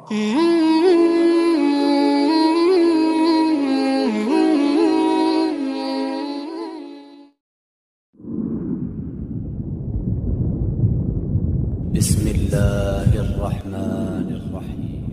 بسم الله الرحمن الرحيم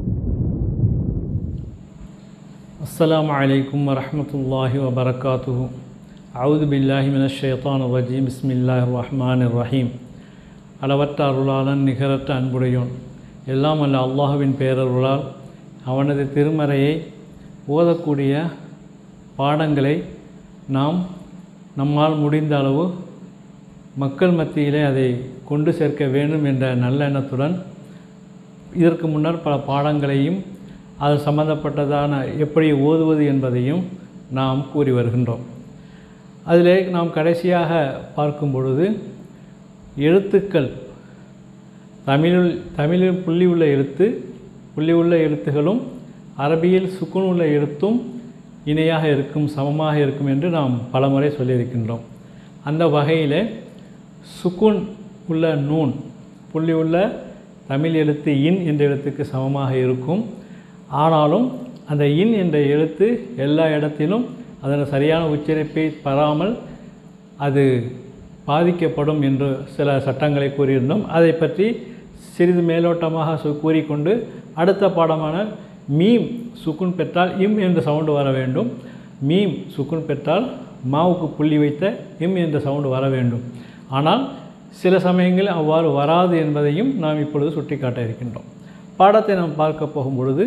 السلام عليكم ورحمة الله وبركاته أعوذ بالله من الشيطان الرجيم بسم الله الرحمن الرحيم அளவற்ற அருளாளன் நிகரற்ற அன்புடையோன் எல்லாம் அல்ல அல்லாஹுவின் பேரருளால் அவனது திருமறையை ஓதக்கூடிய பாடங்களை நாம் நம்மால் முடிந்த அளவு மக்கள் மத்தியிலே அதை கொண்டு சேர்க்க வேண்டும் என்ற நல்லெண்ணத்துடன் இதற்கு முன்னர் பல பாடங்களையும் அது சம்பந்தப்பட்டதான எப்படி ஓதுவது என்பதையும் நாம் கூறி வருகின்றோம் அதிலே நாம் கடைசியாக பார்க்கும் பொழுது எழுத்துக்கள் தமிழில் தமிழில் புள்ளி உள்ள எழுத்து புள்ளி உள்ள எழுத்துகளும் அரபியில் சுக்குன் உள்ள எழுத்தும் இணையாக இருக்கும் சமமாக இருக்கும் என்று நாம் பலமுறை சொல்லியிருக்கின்றோம் அந்த வகையில் சுக்குன் உள்ள நூன் புள்ளி உள்ள தமிழ் எழுத்து இன் என்ற எழுத்துக்கு சமமாக இருக்கும் ஆனாலும் அந்த இன் என்ற எழுத்து எல்லா இடத்திலும் அதன் சரியான உச்சரிப்பை பெறாமல் அது பாதிக்கப்படும் என்று சில சட்டங்களை கூறியிருந்தோம் அதை பற்றி சிறிது மேலோட்டமாக சொ- கூறிக்கொண்டு அடுத்த பாடமான மீம் சுக்குன் பெற்றால் இம் என்ற சவுண்டு வர வேண்டும் மீம் சுக்குன் பெற்றால் மாவுக்கு புள்ளி வைத்த இம் என்ற சவுண்டு வர வேண்டும் ஆனால் சில சமயங்களில் அவ்வாறு வராது என்பதையும் நாம் இப்பொழுது சுட்டிக்காட்ட இருக்கின்றோம் பாடத்தை நாம் பார்க்க போகும் பொழுது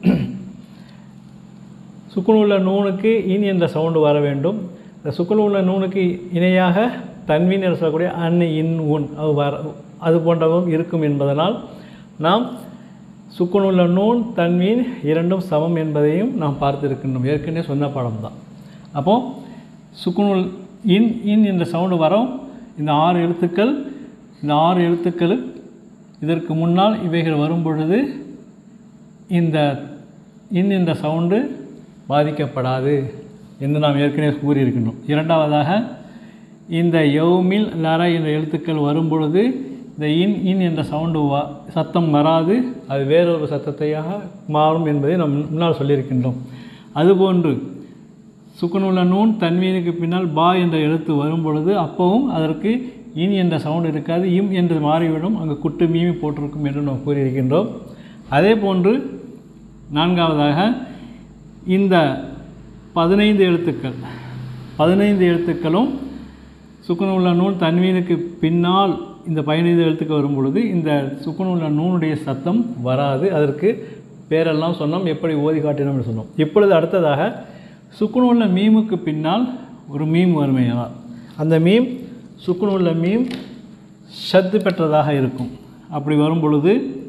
சுக்குன் உள்ள நூனுக்கு இன் என்ற சவுண்டு வர வேண்டும் இந்த சுக்குன் உள்ள நூனுக்கு இணையாக தன்வீன் என்று சொல்லக்கூடிய அன் இன் உன் அது வர அது போன்றவும் இருக்கும் என்பதனால் நாம் சுக்குன் உள்ள நூன் தன்வீன் இரண்டும் சமம் என்பதையும் நாம் பார்த்திருக்கின்றோம் ஏற்கனவே சொன்ன பாடம் தான் அப்போ சுக்குனுள் இன் இன் என்ற சவுண்டு வரும் இந்த ஆறு எழுத்துக்கள் இந்த ஆறு எழுத்துக்கள் இதற்கு முன்னால் இவைகள் வரும் பொழுது இந்த இன் என்ற சவுண்டு பாதிக்கப்படாது என்று நாம் ஏற்கனவே கூறியிருக்கின்றோம் இரண்டாவதாக இந்த யௌமில் லர என்ற எழுத்துக்கள் வரும் பொழுது இந்த இன் இன் என்ற சவுண்டு வா சத்தம் வராது அது வேறொரு சத்தத்தையாக மாறும் என்பதை நாம் முன்னால் சொல்லியிருக்கின்றோம் அதுபோன்று சுக்குனுள்ள நூன் தன்வீனுக்கு பின்னால் பா என்ற எழுத்து வரும் பொழுது அப்பவும் அதற்கு இன் என்ற சவுண்ட் இருக்காது இம் என்று மாறிவிடும் அங்கு குட்டு மீமி போட்டிருக்கும் என்று நாம் கூறியிருக்கின்றோம் அதே போன்று நான்காவதாக இந்த பதினைந்து எழுத்துக்கள் பதினைந்து எழுத்துக்களும் சுக்குனுள்ள நூல் தன்வீனுக்கு பின்னால் இந்த பதினைந்து எழுத்துக்கள் வரும் பொழுது இந்த சுக்குனுள்ள நூனுடைய சத்தம் வராது அதற்கு பேரெல்லாம் சொன்னோம் எப்படி ஓதி காட்டினோம்னு சொன்னோம் இப்பொழுது அடுத்ததாக சுக்குனுள்ள மீமுக்கு பின்னால் ஒரு மீம் வறுமையானால் அந்த மீம் சுக்குனுள்ள மீம் ஷத்து பெற்றதாக இருக்கும் அப்படி வரும் பொழுது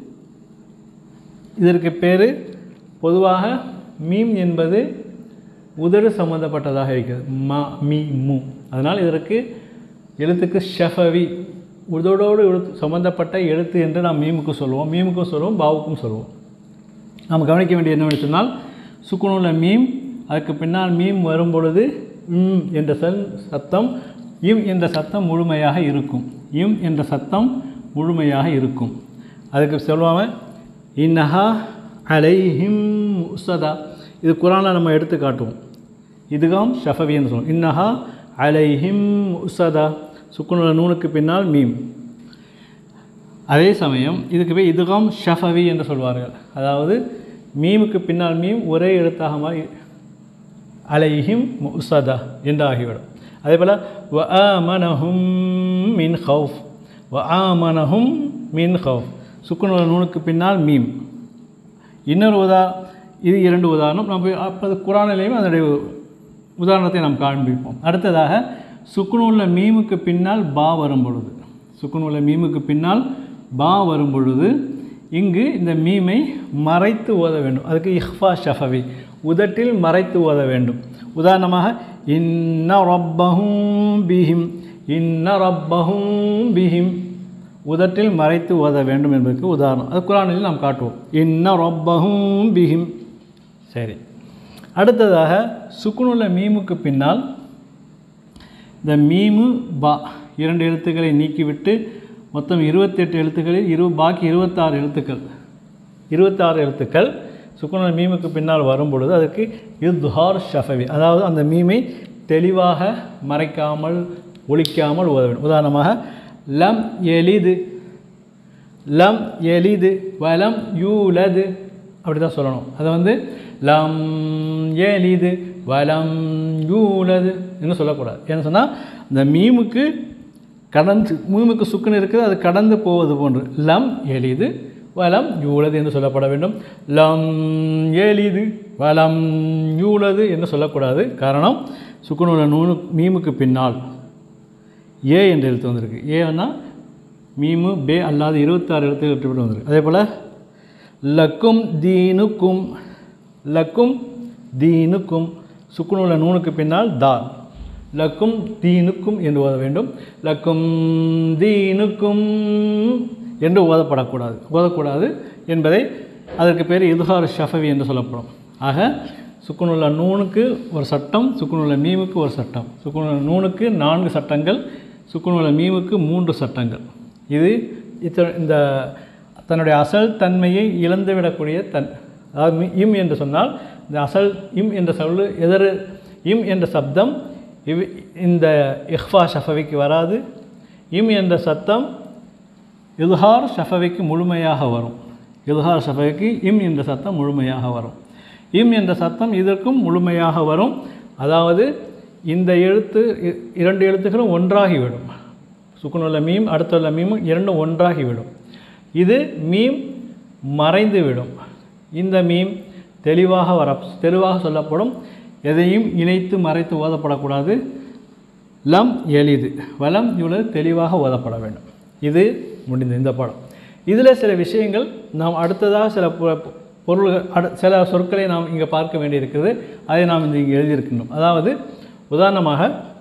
இதற்கு பேர் பொதுவாக மீம் என்பது உதடு சம்பந்தப்பட்டதாக இருக்கிறது ம மீ மு அதனால் இதற்கு எழுத்துக்கு ஷஃபவி உதடோடு எழுத்து சம்பந்தப்பட்ட எழுத்து என்று நாம் மீமுக்கு சொல்லுவோம் மீமுக்கும் சொல்லுவோம் பாவுக்கும் சொல்லுவோம் நாம் கவனிக்க வேண்டியது என்னவென்று சொன்னால் சுக்குனுள்ள மீம் அதுக்கு பின்னால் மீம் வரும் பொழுது ம் என்ற சல் சத்தம் இம் என்ற சத்தம் முழுமையாக இருக்கும் இம் என்ற சத்தம் முழுமையாக இருக்கும் அதுக்கு சொல்லுவாங்க இன்னஹா அலைஹிம் உசதா இது குரானில் நம்ம எடுத்து காட்டுவோம் இதுகாம் ஷஃபவி என்று சொல்லுவோம் இன்னஹா அலைஹிம் உசதா சுக்குனுள்ள நூனுக்கு பின்னால் மீம் அதே சமயம் இதுக்கு போய் இதுகாம் ஷஃபவி என்று சொல்வார்கள் அதாவது மீமுக்கு பின்னால் மீம் ஒரே எழுத்தாக மாறி அலைஹிம் முசதா என்று ஆகிவிடும் அதே போல் வ ஆமனஹும் மின் ஹவுஃப் வ ஆமனஹும் மின் ஹவுஃப் சுக்குனுள்ள நூனுக்கு பின்னால் மீம் இன்னொரு உதா இது இரண்டு உதாரணம் நம்ம அப்போது குரானிலையும் அதனுடைய உதாரணத்தை நாம் காண்பிப்போம் அடுத்ததாக சுக்குனுள்ள மீமுக்கு பின்னால் பா வரும் பொழுது சுக்குனுள்ள மீமுக்கு பின்னால் பா வரும் பொழுது இங்கு இந்த மீமை மறைத்து ஓத வேண்டும் அதுக்கு இஹ்ஃபா ஷஃபவி உதட்டில் மறைத்து ஓத வேண்டும் உதாரணமாக இன்ன ரப்பஹும் பிஹிம் இன்ன ரப்பஹும் பிஹிம் உதட்டில் மறைத்து ஓத வேண்டும் என்பதற்கு உதாரணம் அது குரானில் நாம் காட்டுவோம் இன்ன ரப்பஹும் பிஹிம் சரி அடுத்ததாக சுக்குனுள்ள மீமுக்கு பின்னால் இந்த மீமு பா இரண்டு எழுத்துக்களை நீக்கிவிட்டு மொத்தம் இருபத்தெட்டு எழுத்துக்களில் இரு பாக்கி இருபத்தாறு எழுத்துக்கள் இருபத்தாறு எழுத்துக்கள் சுக்குனுள்ள மீமுக்கு பின்னால் வரும் பொழுது அதற்கு இத்ஹார் ஷஃபவி அதாவது அந்த மீமை தெளிவாக மறைக்காமல் ஒழிக்காமல் ஓத வேண்டும் உதாரணமாக லம் எலிது லம் எலிது வலம் யூலது அப்படி தான் சொல்லணும் அதை வந்து லம் எலிது வலம் யூலது என்று சொல்லக்கூடாது ஏன்னு சொன்னால் இந்த மீமுக்கு கடந்து மீமுக்கு சுக்குன்னு இருக்குது அது கடந்து போவது போன்று லம் எலிது வலம் யூலது என்று சொல்லப்பட வேண்டும் லம் எலிது வலம் யூலது என்று சொல்லக்கூடாது காரணம் சுக்குனுள்ள நூனு மீமுக்கு பின்னால் ஏ என்ற எழுத்து வந்திருக்கு ஏன்னா மீமு பே அல்லாத இருபத்தாறு எழுத்து விட்டு வந்திருக்கு அதே போல் லக்கும் தீனுக்கும் லக்கும் தீனுக்கும் சுக்குனுள்ள நூனுக்கு பின்னால் தால் லக்கும் தீனுக்கும் என்று ஓத வேண்டும் லக்கும் தீனுக்கும் என்று ஓதப்படக்கூடாது ஓதக்கூடாது என்பதை அதற்கு பேர் இதுகார் ஷஃபவி என்று சொல்லப்படும் ஆக சுக்குனுள்ள நூனுக்கு ஒரு சட்டம் சுக்குனுள்ள மீமுக்கு ஒரு சட்டம் சுக்குனுள்ள நூனுக்கு நான்கு சட்டங்கள் சுக்குனுள்ள மீமுக்கு மூன்று சட்டங்கள் இது இத்த இந்த தன்னுடைய அசல் தன்மையை இழந்துவிடக்கூடிய தன் அதாவது மி- இம் என்று சொன்னால் இந்த அசல் இம் என்ற சொல்லு எதிர் இம் என்ற சப்தம் இவ் இந்த இஹ்ஃபா ஷஃபவிக்கு வராது இம் என்ற சத்தம் இல்ஹார் ஷஃபவிக்கு முழுமையாக வரும் இல்ஹார் ஷஃபவிக்கு இம் என்ற சத்தம் முழுமையாக வரும் இம் என்ற சத்தம் இதற்கும் முழுமையாக வரும் அதாவது இந்த எழுத்து இ- இரண்டு எழுத்துக்களும் ஒன்றாகிவிடும் சுக்குனுள்ள மீம் அடுத்துள்ள மீமும் இரண்டும் ஒன்றாகிவிடும் இது மீம் மறைந்து விடும் இந்த மீம் தெளிவாக வர தெளிவாக சொல்லப்படும் எதையும் இணைத்து மறைத்து ஓதப்படக்கூடாது லம் எளிது வலம் இவ்வளவு தெளிவாக ஓதப்பட வேண்டும் இது முடிந்த இந்த பாடம் இதில் சில விஷயங்கள் நாம் அடுத்ததாக சில பொ- பொருள்கள் அடு சில சொற்களை நாம் இங்கே பார்க்க வேண்டியிருக்கிறது அதை நாம் இந்த இங்கே எழுதியிருக்கின்றோம் அதாவது உதாரணமாக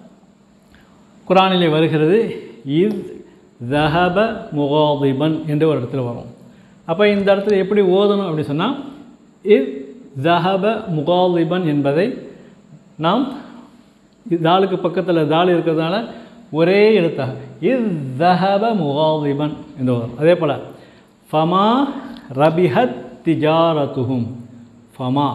குரானிலே வருகிறது இத் தஹப முகாதிபன் என்று ஒரு இடத்துல வரும் அப்போ இந்த இடத்துல எப்படி ஓதணும் அப்படி சொன்னால் இத் தஹப முகாதிபன் என்பதை நாம் இது தாலுக்கு பக்கத்தில் தால் இருக்கிறதுனால ஒரே எழுத்தாக இத் தஹப முகாதிபன் என்று வரும் அதே போல் ஃபமா ரபிஹத் திஜாரத்துஹும் ஃபமா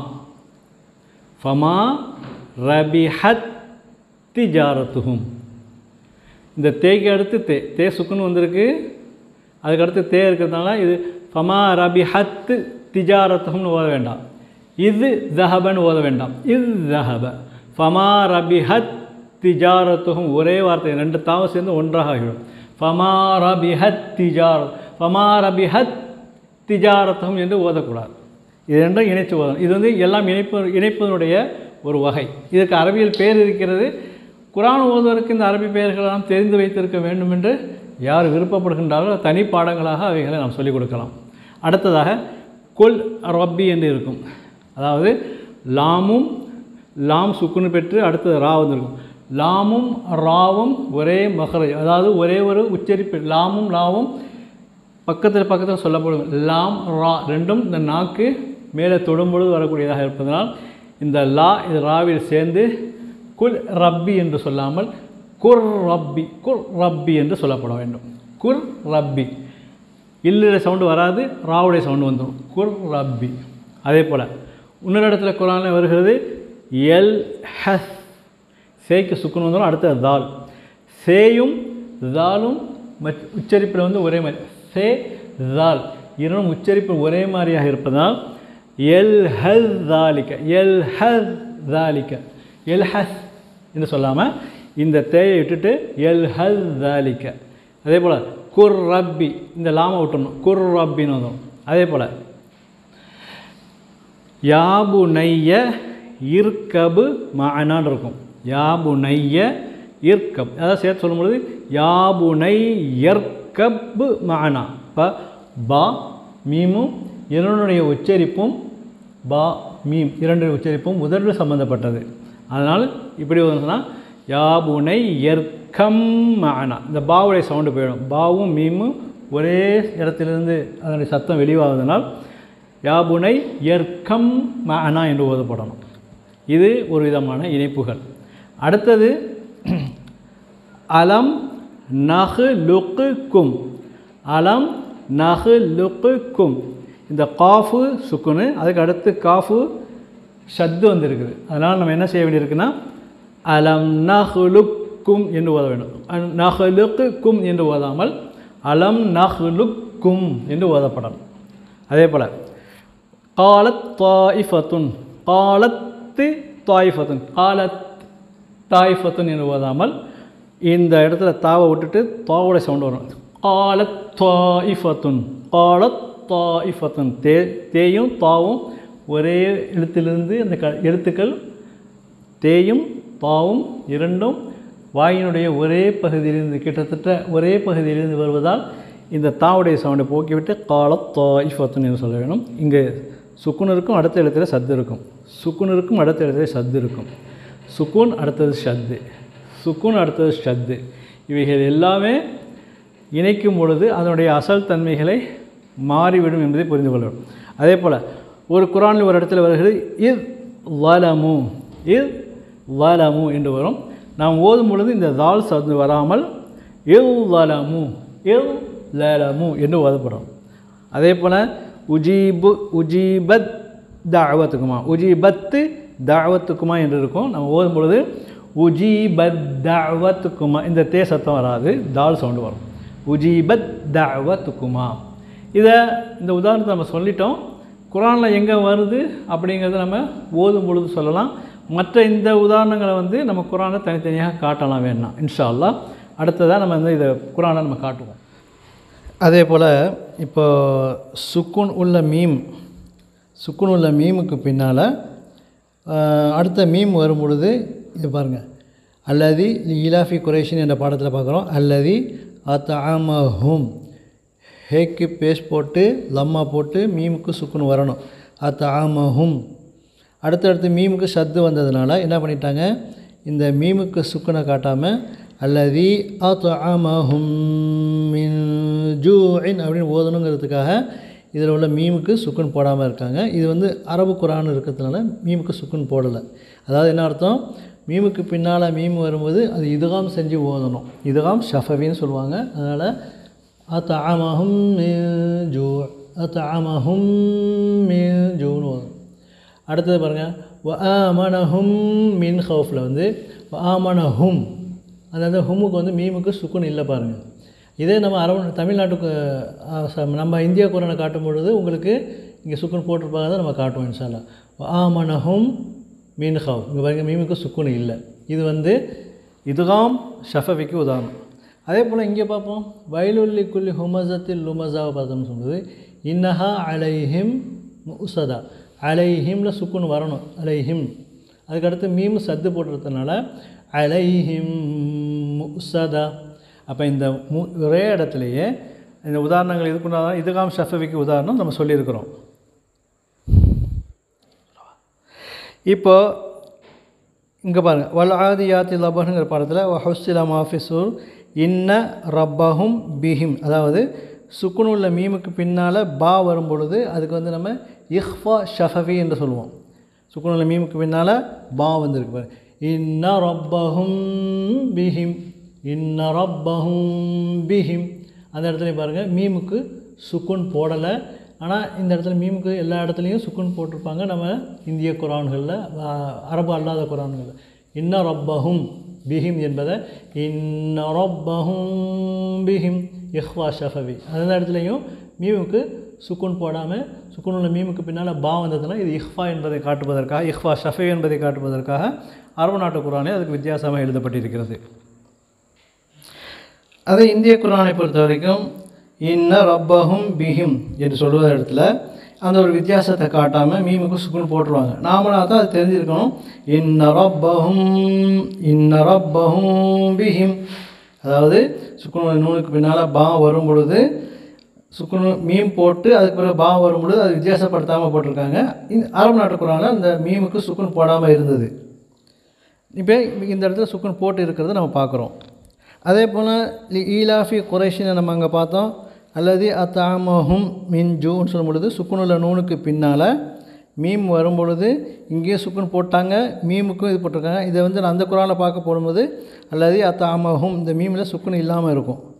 ஃபமா ரபிஹத் திஜாரத்துஹும் இந்த தேய்க்கு அடுத்து தே தே சுக்குன்னு வந்திருக்கு அதுக்கு அடுத்து தே இருக்கிறதுனால இது ஃபமா ரபி ஹத்து திஜாரத்தும்னு ஓத வேண்டாம் இது ஜஹபன்னு ஓத வேண்டாம் இது ஜஹப ஃபமா ரபி ஹத் திஜாரத்துகும் ஒரே வார்த்தை ரெண்டு தாவும் சேர்ந்து ஒன்றாக ஆகிவிடும் ஃபமா ரபி ஹத் திஜார ஃபமா ரபி ஹத் திஜாரத்தும் என்று ஓதக்கூடாது இது ரெண்டும் இணைத்து ஓதணும் இது வந்து எல்லாம் இணைப்பு இணைப்பதனுடைய ஒரு வகை இதுக்கு அரபியல் பேர் இருக்கிறது குரான் ஓதுவதற்கு இந்த அரபி பெயர்களெல்லாம் தெரிந்து வைத்திருக்க வேண்டும் என்று யார் விருப்பப்படுகின்றார்களோ தனி பாடங்களாக அவைகளை நாம் சொல்லிக் கொடுக்கலாம் அடுத்ததாக குல் ரப்பி என்று இருக்கும் அதாவது லாமும் லாம் சுக்குன்னு பெற்று அடுத்தது ரா வந்திருக்கும் லாமும் ராவும் ஒரே மகரை அதாவது ஒரே ஒரு உச்சரிப்பு லாமும் லாவும் பக்கத்தில் பக்கத்தில் சொல்லப்படும் லாம் ரா ரெண்டும் இந்த நாக்கு மேலே தொடும்பொழுது வரக்கூடியதாக இருப்பதனால் இந்த லா இது ராவில் சேர்ந்து குல் ரப்பி என்று சொல்லாமல் குர் ரப்பி குர் ரப்பி என்று சொல்லப்பட வேண்டும் குர் ரப்பி இல்லுடைய சவுண்டு வராது ராவுடைய சவுண்டு வந்துடும் குர் ரப்பி அதே போல் இன்னொரு இடத்துல குரானில் வருகிறது எல் ஹஸ் சேய்க்கு சுக்குன்னு வந்துடும் அடுத்தது தால் சேயும் தாலும் மற் உச்சரிப்பில் வந்து ஒரே மாதிரி சே தால் இரண்டும் உச்சரிப்பு ஒரே மாதிரியாக இருப்பதால் எல் ஹஸ் தாலிக்க எல் ஹஸ் தாலிக்க எல் ஹஸ் என்று சொல்லாமல் இந்த தேயை விட்டுட்டு எல் ஹஸ் தாலிக்க அதே போல் குர் ரப்பி இந்த லாமை விட்டுணும் குர் ரப்பின்னு வந்துடும் அதே போல் யாபு நைய இர்கபு மானான்னு இருக்கும் யாபு நைய இர்கப் அதாவது சேர்த்து சொல்லும்பொழுது யாபு நை எர்கப்பு மானா இப்போ பா மீமும் இரண்டுடைய உச்சரிப்பும் பா மீம் இரண்டுடைய உச்சரிப்பும் உதடு சம்பந்தப்பட்டது அதனால் இப்படி சொன்னால் யாபுனை எர்க்கம் மானா இந்த பாவுடைய சவுண்டு போயிடும் பாவும் மீமும் ஒரே இடத்திலிருந்து அதனுடைய சத்தம் வெளிவாகுவதனால் யாபுனை எர்க்கம் மானா என்று ஓதப்படணும் இது ஒரு விதமான இணைப்புகள் அடுத்தது அலம் நகு லுக்கு கும் அலம் நகு லுக்கு கும் இந்த காஃபு சுக்குனு அதுக்கு அடுத்து காஃபு ஷத்து வந்திருக்குது அதனால் நம்ம என்ன செய்ய வேண்டியிருக்குன்னா அலம் நஹ்லுக்கும் என்று ஓத வேண்டும் அன் நஹ்லுக்கும் என்று ஓதாமல் அலம் நஹ்லுக்கும் என்று ஓதப்படணும் அதே போல் காலத் தாயிஃபத்துன் காலத்து தாயிஃபத்துன் காலத் தாயிஃபத்துன் என்று ஓதாமல் இந்த இடத்துல தாவை விட்டுட்டு தாவோட சவுண்ட் வரும் காலத் தாயிஃபத்துன் காலத் தாயிஃபத்துன் தே தேயும் தாவும் ஒரே எழுத்திலிருந்து அந்த க எழுத்துக்கள் தேயும் தாவும் இரண்டும் வாயினுடைய ஒரே பகுதியிலிருந்து கிட்டத்தட்ட ஒரே பகுதியிலிருந்து வருவதால் இந்த தாவுடைய சவுண்டை போக்கிவிட்டு காலத் தாயிஃபத்துன் என்று சொல்ல வேணும் இங்கே சுக்குன் இருக்கும் அடுத்த எழுத்துல சத்து இருக்கும் சுக்குன் இருக்கும் அடுத்த எழுத்துல சத்து இருக்கும் சுக்குன் அடுத்தது ஷத்து சுக்குன் அடுத்தது ஷத்து இவைகள் எல்லாமே இணைக்கும் பொழுது அதனுடைய அசல் தன்மைகளை மாறிவிடும் என்பதை புரிந்து கொள்ள வேண்டும் அதே போல் ஒரு குரானில் ஒரு இடத்துல வருகிறது இத் வலமு இத் வலமு என்று வரும் நாம் ஓதும் பொழுது இந்த தால் சத்து வராமல் இல் வலமு இல் லலமு என்று ஓதப்படும் அதே போல் உஜீபு உஜீபத் தாவத்துக்குமா உஜீபத்து தாவத்துக்குமா என்று இருக்கும் நம்ம ஓதும் பொழுது உஜீபத் தாவத்துக்குமா இந்த தே சத்தம் வராது தால் சவுண்டு வரும் உஜீபத் தாவத்துக்குமா இதை இந்த உதாரணத்தை நம்ம சொல்லிட்டோம் குரானில் எங்கே வருது அப்படிங்கிறத நம்ம ஓதும் பொழுது சொல்லலாம் மற்ற இந்த உதாரணங்களை வந்து நம்ம குரானை தனித்தனியாக காட்டலாம் வேணாம் இன்ஷா அல்லாஹ் அடுத்ததாக நம்ம வந்து இதை குரானை நம்ம காட்டுவோம் அதே போல் இப்போ சுக்குன் உள்ள மீம் சுக்குன் உள்ள மீமுக்கு பின்னால் அடுத்த மீம் வரும் பொழுது இது பாருங்கள் அல்லதி இலாஃபி குரேஷன் என்ற பாடத்தில் பார்க்குறோம் அல்லதி அத்தாமஹும் ஹேக்கு பேஸ் போட்டு லம்மா போட்டு மீமுக்கு சுக்குன் வரணும் அத்தாமஹும் அடுத்தடுத்து மீமுக்கு சத்து வந்ததுனால என்ன பண்ணிட்டாங்க இந்த மீமுக்கு சுக்குனை காட்டாமல் அல்லதி அத்தாமஹும் மின் ஜூஇன் அப்படின்னு ஓதணுங்கிறதுக்காக இதில் உள்ள மீமுக்கு சுக்குன் போடாமல் இருக்காங்க இது வந்து அரபு குரான் இருக்கிறதுனால மீமுக்கு சுக்குன் போடலை அதாவது என்ன அர்த்தம் மீமுக்கு பின்னால் மீம் வரும்போது அது இதுகாம் செஞ்சு ஓதணும் இதுகாம் ஷஃபவின்னு சொல்லுவாங்க அதனால் அத்தாமஹும் ஜூ அத்தாமஹும் ஜூன்னு ஓதணும் அடுத்தது பாருங்கள் வ ஆமனஹும் மின் ஹவுஃபில் வந்து வ ஆமனஹும் அதாவது ஹும்முக்கு வந்து மீமுக்கு சுக்குன் இல்லை பாருங்கள் இதே நம்ம அரபு தமிழ்நாட்டுக்கு அஹ், ச- நம்ம இந்தியா குரானை காட்டும் பொழுது உங்களுக்கு இங்கே சுக்குன் போட்டிருப்பாங்க தான் நம்ம காட்டுவோம் இன்ஷால்லா ஆமனஹும் மீன் ஹவ் இங்கே பாருங்க மீமுக்கு சுக்குன் இல்லை இது வந்து இதுகாம் ஷஃபவிக்கு உதாரணம் அதே போல் இங்கே பார்ப்போம் வயலுல்லி குல்லி ஹுமசத்தில் லுமசாவை பார்த்தோம்னு சொல்லுது இன்னஹா அலைஹிம் முசதா அலைஹிம்ல சுக்குன் வரணும் அலைஹிம் அதுக்கடுத்து மீம் சத்து போட்டுறதுனால அலைஹிம் முசதா அப்போ இந்த மு ஒரே இடத்துலையே இந்த உதாரணங்கள் இதுக்குண்டான இதுகாம் ஷஃபவிக்கு உதாரணம் நம்ம சொல்லியிருக்கிறோம் இப்போ இங்கே பாருங்கள் வல் ஆதியாத்தி லபனுங்கிற பாடத்தில் வஹுசில மாஃபிசூர் இன்ன ரப்பஹும் பிஹிம் அதாவது சுக்குனுள்ள மீமுக்கு பின்னால் பா வரும் பொழுது அதுக்கு வந்து நம்ம இஹ்ஃபா ஷஃபவி என்று சொல்லுவோம் சுக்குனுள்ள மீமுக்கு பின்னால் பா வந்திருக்கு பாரு இன்ன ரப்பஹும் பிஹிம் இன்ன ரப்பஹும் பிஹிம் அந்த இடத்துல பாருங்கள் மீமுக்கு சுக்குன் போடலை ஆனால் இந்த இடத்துல மீமுக்கு எல்லா இடத்துலையும் சுக்குன் போட்டிருப்பாங்க நம்ம இந்திய குரான்களில் ஆஹ், அரபு அல்லாத குரான்களில் இன்ன ரப்பஹும் பிஹிம் என்பதை இன்ன ரப்பஹும் பிஹிம் இஹ்வா ஷஃபவி அந்த இடத்துலையும் மீமுக்கு சுக்குன் போடாமல் சுக்குன் உள்ள மீமுக்கு பின்னால் பா வந்ததுன்னா இது இஹ்ஃபா என்பதை காட்டுவதற்காக இஹ்வா ஷஃபி என்பதை காட்டுவதற்காக அரபு நாட்டு குரானே அதுக்கு வித்தியாசமாக எழுதப்பட்டிருக்கிறது அதே இந்திய குரானை பொறுத்த வரைக்கும் இன்ன ரப்பஹும் பிஹிம் என்று சொல்லுவத இடத்துல அந்த ஒரு வித்தியாசத்தை காட்டாமல் மீமுக்கு சுக்குன் போட்டுருவாங்க நாமளாக தான் அது தெரிஞ்சிருக்கணும் இன்ன ரப்பஹும் இன்ன ரப்பஹும் பிஹிம் அதாவது சுக்குன் நூலுக்கு பின்னால் பா வரும் பொழுது சுக்குனு மீம் போட்டு அதுக்கு பிறகு பா வரும் பொழுது அது வித்தியாசப்படுத்தாமல் போட்டிருக்காங்க இந்த அரபு நாட்டு குரானில் அந்த மீமுக்கு சுக்குன் போடாமல் இருந்தது இப்போ இந்த இடத்துல சுக்குன் போட்டு இருக்கிறத நம்ம பார்க்குறோம் அதே போல் லி ஈலாஃபி குறைஷினை நம்ம அங்கே பார்த்தோம் அல்லது அத்தாமஹும் மின் ஜூன்னு சொல்லும் பொழுது சுக்குனுள்ள நூனுக்கு பின்னால் மீம் வரும் பொழுது இங்கேயும் சுக்குன் போட்டாங்க மீமுக்கும் இது போட்டிருக்காங்க இதை வந்து நான் அந்த குரானில் பார்க்க போடும்போது அல்லது அத்தாமஹும் இந்த மீமில் சுக்குன் இல்லாமல் இருக்கும்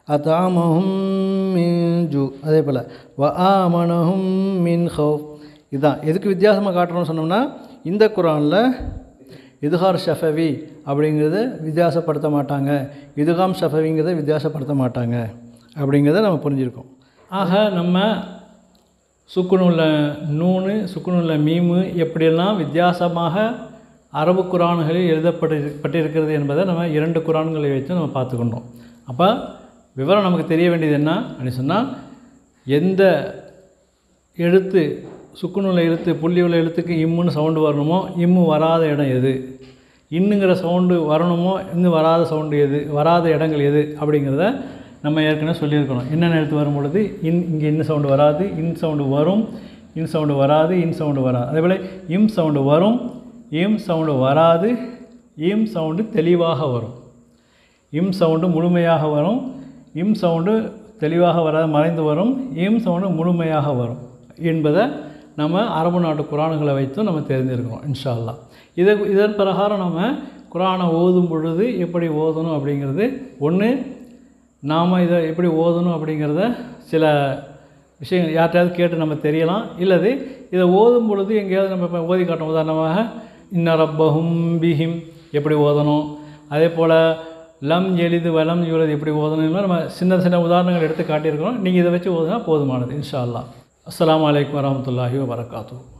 அதாமஹும் மின் ஜூ அதே போல் வ ஆமனஹும் மின் ஹவுஃப் இதுதான் எதுக்கு வித்தியாசமாக காட்டுறோம்னு சொன்னோம்னா இந்த குரானில் இதுகார் ஷஃபவி அப்படிங்கிறத வித்தியாசப்படுத்த மாட்டாங்க இதுகாம் ஷஃபவிங்கிறத வித்தியாசப்படுத்த மாட்டாங்க அப்படிங்கிறத நம்ம புரிஞ்சிருக்கோம் ஆக நம்ம சுக்குனுள்ள நூனு சுக்குனுள்ள மீமு எப்படியெல்லாம் வித்தியாசமாக அரபு குரான்களில் எழுதப்பட்டு பட்டிருக்கிறது என்பதை நம்ம இரண்டு குரான்களை வைத்து நம்ம பார்த்துக்கொண்டோம் அப்போ விவரம் நமக்கு தெரிய வேண்டியது என்ன அப்படின்னு சொன்னால் எந்த எழுத்து சுக்குனுள்ள எழுத்து புள்ளி உள்ள எழுத்துக்கு இம்முன்னு சவுண்டு வரணுமோ இம்மு வராத இடம் எது இன்னுங்கிற சவுண்டு வரணுமோ இன்னும் வராத சவுண்டு எது வராத இடங்கள் எது அப்படிங்கிறத நம்ம ஏற்கனவே சொல்லியிருக்கணும் என்னென்ன எழுத்து வரும் பொழுது இன் இங்கே இன் சவுண்டு வராது இன் சவுண்டு வரும் இன் சவுண்டு வராது இன் சவுண்டு வராது அதேபோல் இம் சவுண்டு வரும் இம் சவுண்டு வராது இம் சவுண்டு தெளிவாக வரும் இம் சவுண்டு முழுமையாக வரும் இம் சவுண்டு தெளிவாக வராது மறைந்து வரும் இம் சவுண்டு முழுமையாக வரும் என்பதை நம்ம அரபு நாட்டு குரான்களை வைத்தும் நம்ம தெரிஞ்சிருக்கிறோம் இன்ஷா அல்லாஹ் இதை இதன் பிரகாரம் நம்ம குரானை ஓதும் பொழுது எப்படி ஓதணும் அப்படிங்கிறது ஒன்று நாம் இதை எப்படி ஓதணும் அப்படிங்கிறத சில விஷயங்கள் யார்கிட்டயாவது கேட்டு நம்ம தெரியலாம் இல்லது இதை ஓதும் பொழுது எங்கேயாவது நம்ம இப்போ ஓதி காட்டணும் உதாரணமாக இன்ன ரப்பஹும் பிஹிம் எப்படி ஓதணும் அதே போல் லம் எளிது வலம் யுலது எப்படி ஓதணும் நம்ம சின்ன சின்ன உதாரணங்கள் எடுத்து காட்டியிருக்கிறோம் நீங்கள் இதை வச்சு ஓதுனா போதுமானது இன்ஷா அல்லாஹ் அஸ்ஸலாமு அலைக்கும் வரஹ்மத்துல்லாஹி வபரகாத்துஹு